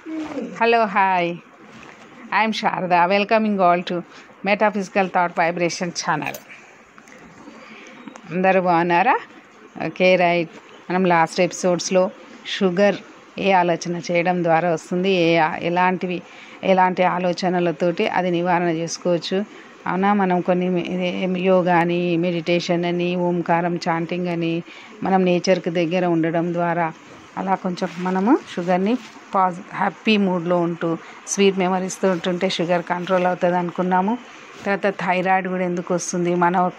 Hello, hi. I'm Sharda, welcoming all to Metaphysical Thought Vibration channel. అందరూ బాగున్నారా okay right మనం last ఎపిసోడ్స్లో sugar ఏ ఆలోచన చేయడం ద్వారా వస్తుంది ఏ ఆ- ఎలాంటివి ఎలాంటి ఆలోచనలతోటి అది నివారణ చేసుకోవచ్చు అవునా మనం కొన్ని మె- ఇది యోగా అని మెడిటేషన్ అని ఓంకారం చాంటింగ్ అని మనం నేచర్కి దగ్గర ఉండడం ద్వారా అలా కొంచెం మనము షుగర్ని పాజ్ హ్యాపీ మూడ్లో ఉంటూ స్వీట్ మెమరీస్తో ఉంటుంటే షుగర్ కంట్రోల్ అవుతుంది అనుకున్నాము తర్వాత థైరాయిడ్ కూడా ఎందుకు వస్తుంది మన యొక్క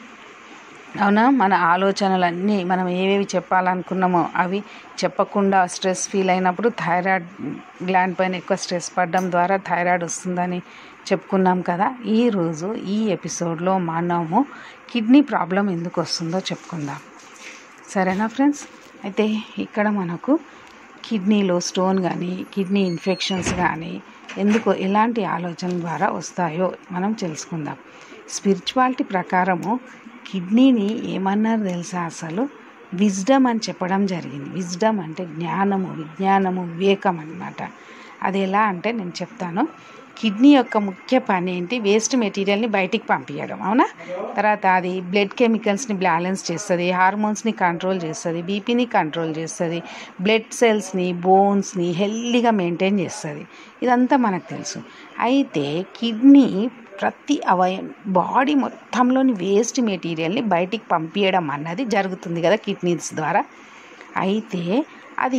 అవునా మన ఆలోచనలన్నీ మనం ఏవేవి చెప్పాలనుకున్నామో అవి చెప్పకుండా స్ట్రెస్ ఫీల్ అయినప్పుడు థైరాయిడ్ గ్లాండ్ పైన ఎక్కువ స్ట్రెస్ పడడం ద్వారా థైరాయిడ్ వస్తుందని చెప్పుకున్నాం కదా ఈరోజు ఈ ఎపిసోడ్లో మనము కిడ్నీ ప్రాబ్లం ఎందుకు వస్తుందో చెప్పుకుందాం సరేనా ఫ్రెండ్స్ అయితే ఇక్కడ మనకు కిడ్నీలో స్టోన్ కానీ కిడ్నీ ఇన్ఫెక్షన్స్ కానీ ఎందుకు ఎలాంటి ఆలోచన ద్వారా వస్తాయో మనం తెలుసుకుందాం స్పిరిచువాలిటీ ప్రకారము కిడ్నీని ఏమన్నారు తెలుసా అసలు విజ్డమ్ అని చెప్పడం జరిగింది విజ్డమ్ అంటే జ్ఞానము విజ్ఞానము వివేకం అన్నమాట అది ఎలా అంటే నేను చెప్తాను కిడ్నీ యొక్క ముఖ్య పని ఏంటి వేస్ట్ మెటీరియల్ని బయటికి పంపించడం అవునా తర్వాత అది బ్లడ్ కెమికల్స్ని బ్యాలెన్స్ చేస్తుంది హార్మోన్స్ని కంట్రోల్ చేస్తుంది బీపీని కంట్రోల్ చేస్తుంది బ్లడ్ సెల్స్ని బోన్స్ని హెల్దీగా మెయింటైన్ చేస్తుంది ఇదంతా మనకు తెలుసు అయితే కిడ్నీ ప్రతి అవయ బాడీ మొత్తంలోని వేస్ట్ మెటీరియల్ని బయటికి పంపించడం అన్నది జరుగుతుంది కదా కిడ్నీస్ ద్వారా అయితే అది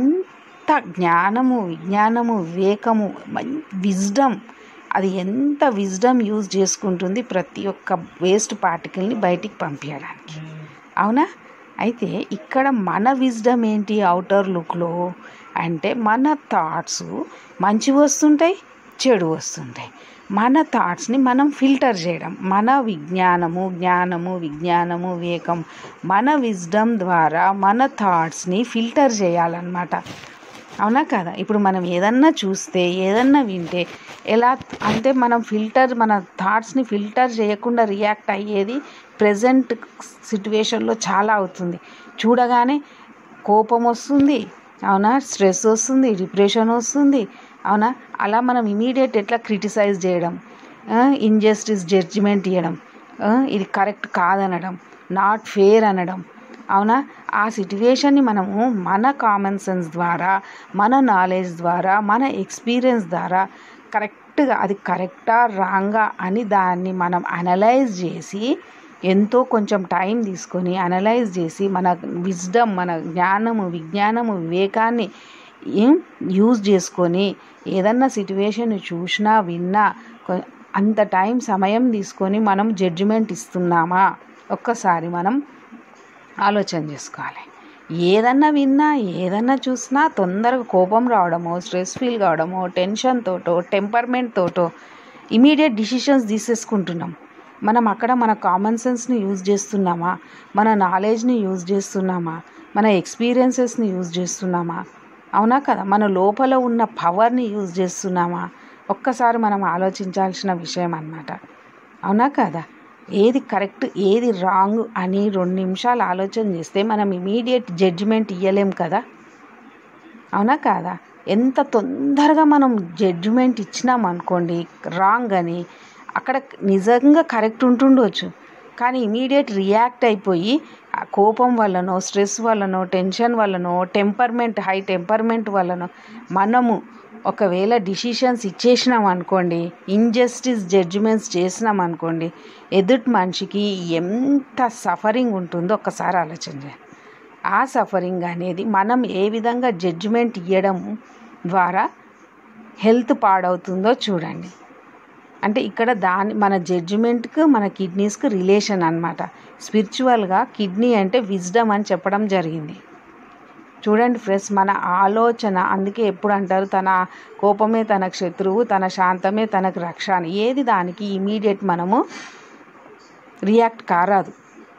ఎంత జ్ఞానము విజ్ఞానము వివేకము విజ్డమ్ అది ఎంత విజ్డమ్ యూజ్ చేసుకుంటుంది ప్రతి ఒక్క వేస్ట్ పార్టికల్ని బయటికి పంపించడానికి అవునా అయితే ఇక్కడ మన విజ్డమ్ ఏంటి అవుటర్ లుక్లో అంటే మన థాట్స్ మంచి వస్తుంటాయి చెడు వస్తుంటాయి మన థాట్స్ని మనం ఫిల్టర్ చేయడం మన విజ్ఞానము జ్ఞానము విజ్ఞానము వివేకం మన విజ్డమ్ ద్వారా మన థాట్స్ని ఫిల్టర్ చేయాలన్నమాట అవునా కదా ఇప్పుడు మనం ఏదన్నా చూస్తే ఏదన్నా వింటే ఎలా అంటే మనం ఫిల్టర్ మన థాట్స్ని ఫిల్టర్ చేయకుండా రియాక్ట్ అయ్యేది ప్రజెంట్ సిట్యువేషన్లో చాలా అవుతుంది చూడగానే కోపం వస్తుంది అవునా స్ట్రెస్ వస్తుంది డిప్రెషన్ వస్తుంది అవునా అలా మనం ఇమీడియట్ ఎట్లా క్రిటిసైజ్ చేయడం ఇంజస్టిస్ జడ్జిమెంట్ ఇవ్వడం ఆ, ఇది కరెక్ట్ కాదనడం నాట్ ఫేర్ అనడం అవునా ఆ సిట్యువేషన్ని మనము మన కామన్ సెన్స్ ద్వారా మన నాలెడ్జ్ ద్వారా మన ఎక్స్పీరియన్స్ ద్వారా కరెక్ట్గా అది కరెక్టా రాంగా అని దాన్ని మనం అనలైజ్ చేసి ఎంతో కొంచెం టైం తీసుకొని అనలైజ్ చేసి మన విజ్డమ్ మన జ్ఞానము విజ్ఞానము వివేకాన్ని ఏం యూజ్ చేసుకొని ఏదన్నా సిట్యువేషన్ చూసినా విన్నా కొ- అంత టైం సమయం తీసుకొని మనం జడ్జిమెంట్ ఇస్తున్నామా ఒక్కసారి మనం ఆలోచన చేసుకోవాలి ఏదన్నా విన్నా ఏదన్నా చూసినా తొందరగా కోపం రావడమో స్ట్రెస్ ఫీల్ కావడమో టెన్షన్ తోటో టెంపర్మెంట్ తోటో ఇమీడియట్ డిసిషన్స్ తీసేసుకుంటున్నాం మనం అక్కడ మన కామన్ సెన్స్ని యూజ్ చేస్తున్నామా మన నాలెడ్జ్ని యూజ్ చేస్తున్నామా మన ఎక్స్పీరియన్సెస్ని యూజ్ చేస్తున్నామా అవునా కదా మన లోపల ఉన్న పవర్ని యూజ్ చేస్తున్నామా ఒక్కసారి మనం ఆలోచించాల్సిన విషయం అన్నమాట అవునా కదా ఏది కరెక్ట్ ఏది రాంగ్ అని రెండు నిమిషాలు ఆలోచన చేస్తే మనం ఇమీడియట్ జడ్జిమెంట్ ఇవ్వలేం కదా అవునా కాదా ఎంత తొందరగా మనం జడ్జిమెంట్ ఇచ్చినాం అనుకోండి రాంగ్ అని అక్కడ నిజంగా కరెక్ట్ ఉంటుండొచ్చు కానీ ఇమీడియట్ రియాక్ట్ అయిపోయి ఆ కోపం వల్లనో స్ట్రెస్ వల్లనో టెన్షన్ వల్లనో టెంపర్మెంట్ హై టెంపర్మెంట్ వల్లనో మనము ఒకవేళ డిసిషన్స్ ఇచ్చేసినాం అనుకోండి ఇంజస్టిస్ జడ్జిమెంట్స్ చేసినాం అనుకోండి ఎదుటి మనిషికి ఎంత సఫరింగ్ ఉంటుందో ఒక్కసారి ఆలోచన చేయండి ఆ సఫరింగ్ అనేది మనం ఏ విధంగా జడ్జిమెంట్ ఇవ్వడం ద్వారా హెల్త్ పాడవుతుందో చూడండి అంటే ఇక్కడ దాని మన జడ్జిమెంట్కి మన కిడ్నీస్కి రిలేషన్ అన్నమాట స్పిరిచువల్గా కిడ్నీ అంటే విజ్డమ్ అని చెప్పడం జరిగింది చూడండి ఫ్రెండ్స్ మన ఆలోచన అందుకే ఎప్పుడు అంటారు తన కోపమే తనకు శత్రువు తన శాంతమే తనకు రక్ష అని ఏది దానికి ఇమీడియట్ మనము రియాక్ట్ కారాదు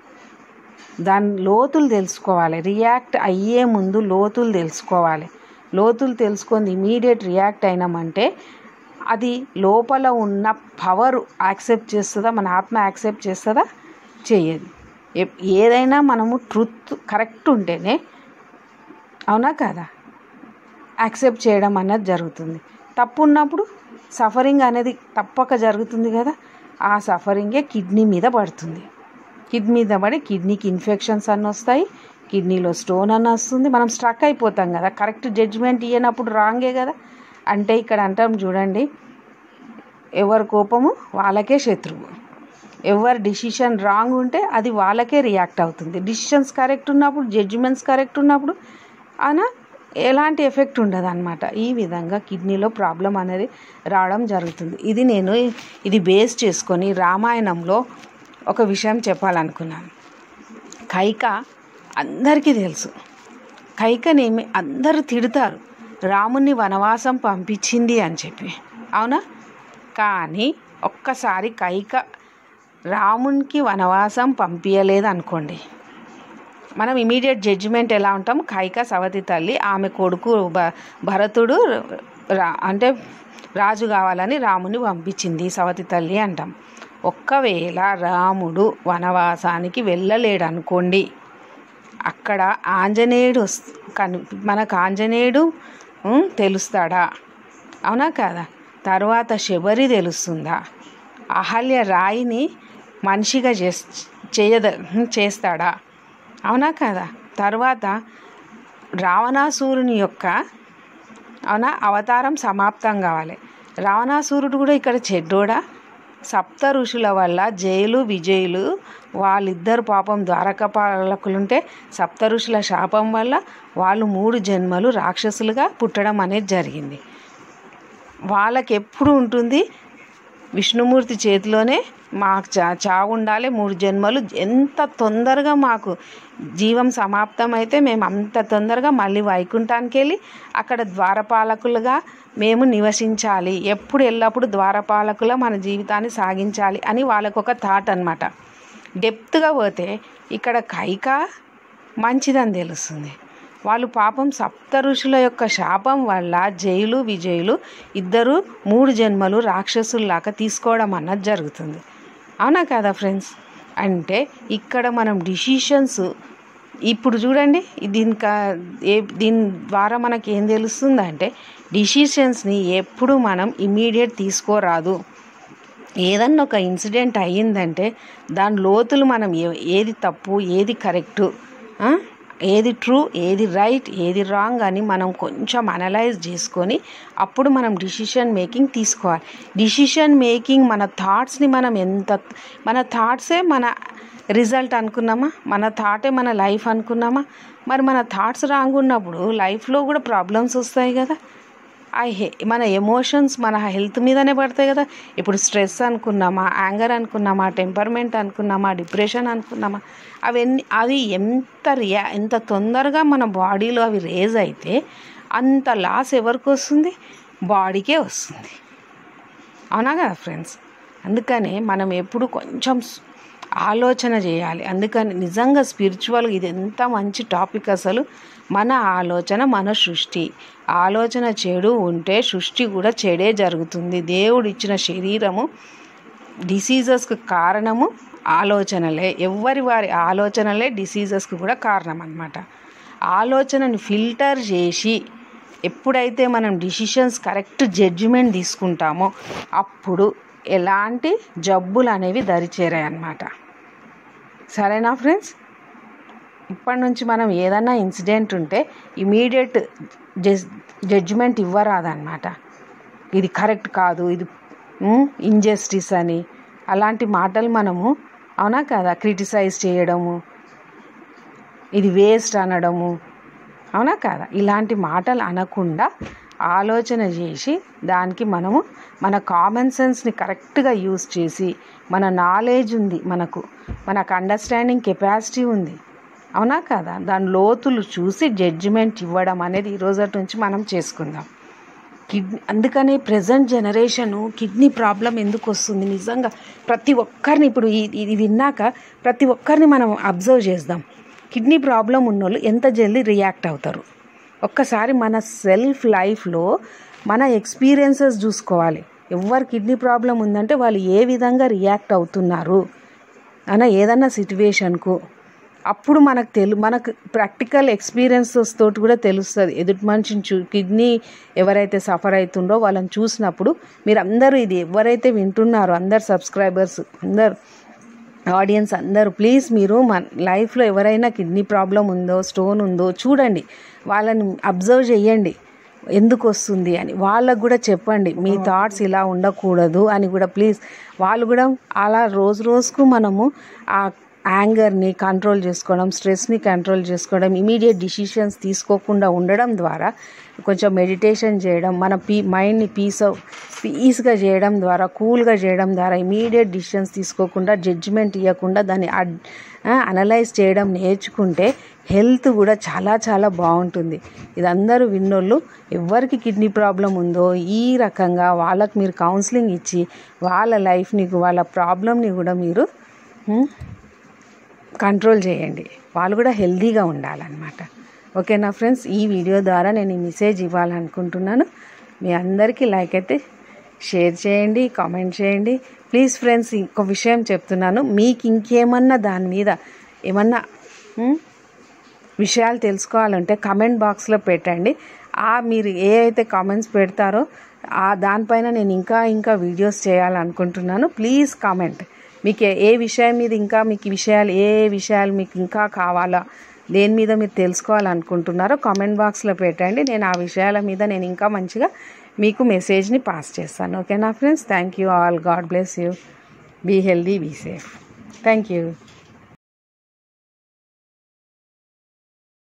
దాని లోతులు తెలుసుకోవాలి రియాక్ట్ అయ్యే ముందు లోతులు తెలుసుకోవాలి లోతులు తెలుసుకొని ఇమీడియట్ రియాక్ట్ అయినామంటే అది లోపల ఉన్న పవర్ యాక్సెప్ట్ చేస్తుందా మన ఆత్మ యాక్సెప్ట్ చేస్తుందా చెయ్యదు ఎప్- ఏదైనా మనము ట్రుత్ కరెక్ట్ ఉంటేనే అవునా కదా యాక్సెప్ట్ చేయడం అన్నది జరుగుతుంది తప్పు ఉన్నప్పుడు సఫరింగ్ అనేది తప్పక జరుగుతుంది కదా ఆ సఫరింగే కిడ్నీ మీద పడుతుంది కిడ్నీ మీద పడి కిడ్నీకి ఇన్ఫెక్షన్స్ అన్నీ వస్తాయి కిడ్నీలో స్టోన్ అన్న వస్తుంది మనం స్ట్రక్ అయిపోతాం కదా కరెక్ట్ జడ్జిమెంట్ ఇయ్యనప్పుడు రాంగే కదా అంటే ఇక్కడ అంటాం చూడండి ఎవరి కోపము వాళ్ళకే శత్రువు ఎవరి డిసిషన్ రాంగ్ ఉంటే అది వాళ్ళకే రియాక్ట్ అవుతుంది డిసిషన్స్ కరెక్ట్ ఉన్నప్పుడు జడ్జిమెంట్స్ కరెక్ట్ ఉన్నప్పుడు అన ఎలాంటి ఎఫెక్ట్ ఉండదు అనమాట ఈ విధంగా కిడ్నీలో ప్రాబ్లం అనేది రావడం జరుగుతుంది ఇది నేను ఇది బేస్ చేసుకొని రామాయణంలో ఒక విషయం చెప్పాలనుకున్నాను కైక అందరికీ తెలుసు కైకనేమి అందరూ తిడతారు రాముని వనవాసం పంపించింది అని చెప్పి అవునా కానీ ఒక్కసారి కైక రామునికి వనవాసం పంపించలేదు అనుకోండి మనం ఇమీడియట్ జడ్జిమెంట్ ఎలా ఉంటాం కైక సవతి తల్లి ఆమె కొడుకు భ భరతుడు రా అంటే రాజు కావాలని రాముని పంపించింది సవతి తల్లి అంటాం ఒక్కవేళ రాముడు వనవాసానికి వెళ్ళలేడు అనుకోండి అక్కడ ఆంజనేయుడు వస్- కను మనకు ఆంజనేయుడు ఉం, తెలుస్తాడా అవునా కదా తర్వాత శబరి తెలుస్తుందా అహల్య రాయిని మనిషిగా చేస్ చేయద చేస్తాడా అవునా కదా తర్వాత రావణాసురుని యొక్క అవునా అవతారం సమాప్తం కావాలి రావణాసురుడు కూడా ఇక్కడ చెడ్డోడా సప్త ఋషుల వల్ల జైలు విజయులు వాళ్ళిద్దరు పాపం ద్వారక పాలకులుంటే సప్త ఋషుల శాపం వల్ల వాళ్ళు మూడు జన్మలు రాక్షసులుగా పుట్టడం అనేది జరిగింది వాళ్ళకి ఎప్పుడు ఉంటుంది విష్ణుమూర్తి చేతిలోనే మాకు చా చావు ఉండాలి మూడు జన్మలు ఎంత తొందరగా మాకు జీవం సమాప్తం అయితే మేము అంత తొందరగా మళ్ళీ వైకుంఠానికి వెళ్ళి అక్కడ ద్వారపాలకులుగా మేము నివసించాలి ఎప్పుడు ఎల్లప్పుడు ద్వారపాలకుల మన జీవితాన్ని సాగించాలి అని వాళ్ళకు ఒక థాట్ అనమాట డెప్త్గా పోతే ఇక్కడ కైక మంచిదని తెలుస్తుంది వాళ్ళు పాపం సప్త ఋషుల యొక్క శాపం వల్ల జైలు విజయులు ఇద్దరు మూడు జన్మలు రాక్షసుల్లాగా తీసుకోవడం అన్నది జరుగుతుంది అవునా కదా ఫ్రెండ్స్ అంటే ఇక్కడ మనం డిసిషన్స్ ఇప్పుడు చూడండి దీని కా- ఏ దీని ద్వారా మనకి ఏం తెలుస్తుందంటే డిసిషన్స్ని ఎప్పుడు మనం ఇమీడియట్ తీసుకోరాదు ఏదన్నా ఒక ఇన్సిడెంట్ అయ్యిందంటే దాని లోతులు మనం ఏ- ఏది తప్పు ఏది కరెక్టు ఆ? ఏది ట్రూ ఏది రైట్ ఏది రాంగ్ అని మనం కొంచెం అనలైజ్ చేసుకొని అప్పుడు మనం డిసిషన్ మేకింగ్ తీసుకోవాలి డిసిషన్ మేకింగ్ మన థాట్స్ని మనం ఎంత మన థాట్సే మన రిజల్ట్ అనుకున్నామా మన థాటే మన లైఫ్ అనుకున్నామా మరి మన థాట్స్ రాంగ్ ఉన్నప్పుడు లైఫ్లో కూడా ప్రాబ్లమ్స్ వస్తాయి కదా ఆ హె మన ఎమోషన్స్ మన హెల్త్ మీదనే పడతాయి కదా ఇప్పుడు స్ట్రెస్ అనుకున్నామా యాంగర్ అనుకున్నామా టెంపర్మెంట్ అనుకున్నామా డిప్రెషన్ అనుకున్నామా అవన్నీ అవి ఎంత రియా ఎంత తొందరగా మన బాడీలో అవి రేజ్ అయితే అంత లాస్ ఎవరికి వస్తుంది బాడీకే వస్తుంది అవునా కదా ఫ్రెండ్స్ అందుకనే మనం ఎప్పుడు కొంచెం స్- ఆలోచన చేయాలి అందుకని నిజంగా స్పిరిచువల్గా ఇది ఎంత మంచి టాపిక్ అసలు మన ఆలోచన మన సృష్టి ఆలోచన చెడు ఉంటే సృష్టి కూడా చెడే జరుగుతుంది దేవుడు ఇచ్చిన శరీరము డిసీజెస్కి కారణము ఆలోచనలే ఎవరి వారి ఆలోచనలే డిసీజెస్కి కూడా కారణం అన్నమాట ఆలోచనని ఫిల్టర్ చేసి ఎప్పుడైతే మనం డిసిషన్స్ కరెక్ట్ జడ్జిమెంట్ తీసుకుంటామో అప్పుడు ఎలాంటి జబ్బులు అనేవి దరిచేరాయి అన్నమాట సరేనా ఫ్రెండ్స్ ఇప్పటి నుంచి మనం ఏదైనా ఇన్సిడెంట్ ఉంటే ఇమీడియట్ జస్ జడ్జిమెంట్ ఇవ్వరాదన్నమాట ఇది కరెక్ట్ కాదు ఇది ఇంజస్టిస్ అని అలాంటి మాటలు మనము అవునా కదా క్రిటిసైజ్ చేయడము ఇది వేస్ట్ అనడము అవునా కాదా ఇలాంటి మాటలు అనకుండా ఆలోచన చేసి దానికి మనము మన కామన్ సెన్స్ని కరెక్ట్గా యూస్ చేసి మన నాలెడ్జ్ ఉంది మనకు మనకు అండర్స్టాండింగ్ కెపాసిటీ ఉంది అవునా కదా దాని లోతులు చూసి జడ్జిమెంట్ ఇవ్వడం అనేది ఈ రోజటి నుంచి మనం చేసుకుందాం కిడ్నీ అందుకనే ప్రజెంట్ జనరేషను కిడ్నీ ప్రాబ్లం ఎందుకు వస్తుంది నిజంగా ప్రతి ఒక్కరిని ఇప్పుడు ఈ- ఇది విన్నాక ప్రతి ఒక్కరిని మనం అబ్జర్వ్ చేద్దాం కిడ్నీ ప్రాబ్లం ఉన్నోళ్ళు ఎంత జల్దీ రియాక్ట్ అవుతారు ఒక్కసారి మన సెల్ఫ్ లైఫ్లో మన ఎక్స్పీరియన్సెస్ చూసుకోవాలి ఎవరు కిడ్నీ ప్రాబ్లం ఉందంటే వాళ్ళు ఏ విధంగా రియాక్ట్ అవుతున్నారు అన్న ఏదన్నా సిట్యువేషన్కు అప్పుడు మనకు తెలు మనకు ప్రాక్టికల్ ఎక్స్పీరియన్సెస్ తోటి కూడా తెలుస్తుంది ఎదుటి మనిషిని చూ కిడ్నీ ఎవరైతే సఫర్ అవుతుండో వాళ్ళని చూసినప్పుడు మీరు అందరూ ఇది ఎవరైతే వింటున్నారో అందరు సబ్స్క్రైబర్స్ అందరు ఆడియన్స్ అందరూ ప్లీజ్ మీరు మన లైఫ్లో ఎవరైనా కిడ్నీ ప్రాబ్లం ఉందో స్టోన్ ఉందో చూడండి వాళ్ళని అబ్జర్వ్ చేయండి ఎందుకు వస్తుంది అని వాళ్ళకు కూడా చెప్పండి మీ థాట్స్ ఇలా ఉండకూడదు అని కూడా ప్లీజ్ వాళ్ళు కూడా అలా రోజు రోజుకు మనము ఆ యాంగర్ని కంట్రోల్ చేసుకోవడం స్ట్రెస్ని కంట్రోల్ చేసుకోవడం ఇమీడియట్ డిసిషన్స్ తీసుకోకుండా ఉండడం ద్వారా కొంచెం మెడిటేషన్ చేయడం మన పీ మైండ్ని పీస్ పీస్గా చేయడం ద్వారా కూల్గా చేయడం ద్వారా ఇమీడియట్ డిసిషన్స్ తీసుకోకుండా జడ్జిమెంట్ ఇవ్వకుండా దాన్ని అనలైజ్ చేయడం నేర్చుకుంటే హెల్త్ కూడా చాలా చాలా బాగుంటుంది ఇది అందరూ విన్నోళ్ళు ఎవరికి కిడ్నీ ప్రాబ్లం ఉందో ఈ రకంగా వాళ్ళకి మీరు కౌన్సిలింగ్ ఇచ్చి వాళ్ళ లైఫ్ని వాళ్ళ ప్రాబ్లమ్ని కూడా మీరు ఉమ్, కంట్రోల్ చేయండి వాళ్ళు కూడా హెల్తీగా ఉండాలన్నమాట ఓకేనా ఫ్రెండ్స్ ఈ వీడియో ద్వారా నేను ఈ మెసేజ్ ఇవ్వాలనుకుంటున్నాను మీ అందరికీ లైక్ అయితే షేర్ చేయండి కామెంట్ చేయండి ప్లీజ్ ఫ్రెండ్స్ ఇంకో విషయం చెప్తున్నాను మీకు ఇంకేమన్నా దాని మీద ఏమన్నా ఉమ్, విషయాలు తెలుసుకోవాలంటే కమెంట్ బాక్స్లో పెట్టండి ఆ మీరు ఏ అయితే కామెంట్స్ పెడతారో ఆ దానిపైన నేను ఇంకా ఇంకా వీడియోస్ చేయాలనుకుంటున్నాను ప్లీజ్ కామెంట్ మీకు ఏ- ఏ విషయం మీద ఇంకా మీకు ఈ విషయాలు ఏ ఏ విషయాలు మీకు ఇంకా కావాలా దేని మీద మీరు తెలుసుకోవాలనుకుంటున్నారో కామెంట్ బాక్స్లో పెట్టండి నేను ఆ విషయాల మీద నేను ఇంకా మంచిగా మీకు మెసేజ్ని పాస్ చేస్తాను ఓకేనా friends thank you all God bless you be healthy be safe thank you